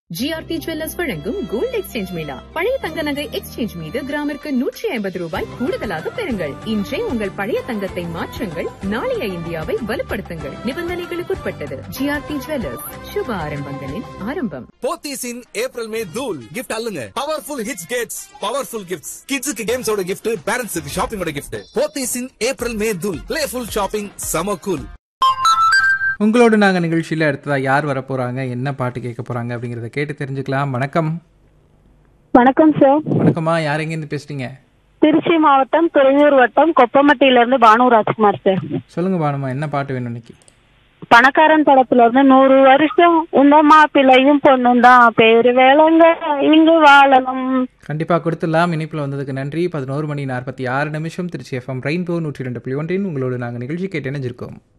GRT jewellers வழங்கும் gold exchange mela பழைய தங்க நகை எக்ஸ்சேஞ்ச் மீது கிராமிற்கு நூற்றி ஐம்பது ரூபாய் கூடுதலாக பெறுங்கள் இன்றே உங்கள் பழைய தங்கத்தை மாற்றுங்கள் நாளைய இந்தியாவை வலுப்படுத்துங்கள் நிபந்தனைகளுக்குட்பட்டது ஜிஆர்டி ஜுவல்லர்ஸ் சுப ஆரம்பங்களின் ஆரம்பம் போத்தீஸ் இன் ஏப்ரல் மே தூல் கிஃப்ட் அல்லுங்க பவர்ஃபுல் ஹிட்ஸ் கேட்ஸ் பவர்ஃபுல் கிஃப்ட்ஸ் கிட்ஸுக்கு கேம்ஸோட கிஃப்ட் பேரண்ட்ஸுக்கு ஷாப்பிங்கோட gift Pothys in April May தூல் பிளேஃபுல் ஷாப்பிங் சம கூல் உங்களோட நாங்கள் நிகழ்ச்சியில் அடுத்ததாக யார் வர போகிறாங்க என்ன பாட்டு கேட்க போகிறாங்க அப்படிங்கிறத கேட்டு தெரிஞ்சுக்கலாம் வணக்கம் வணக்கம் சார் வணக்கம்மா யார் எங்கேருந்து பேசுறீங்க திருச்சி மாவட்டம் துறையூர் வட்டம் கொப்பமட்டியில இருந்து பானு ராஜ்குமார் சார் சொல்லுங்க பானுமா என்ன பாட்டு வேணும் இன்னைக்கு பணக்காரன் படத்துல இருந்து நூறு வருஷம் இந்த மாப்பிள்ளையும் பொண்ணும் தான் பேரு வேலைங்க இங்கு வாழணும் கண்டிப்பாக கொடுத்துடலாம் இனிப்பில் வந்ததுக்கு நன்றி பதினோரு மணி நாற்பத்தி ஆறு நிமிஷம் திருச்சி எஃப்எம் ரெயின்போ நூற்றி ரெண்டு புள்ளி ஒன்றின் உங்களோட நாங்கள் நிகழ்ச்சி கேட்டு இணைஞ்சிருக்கோம்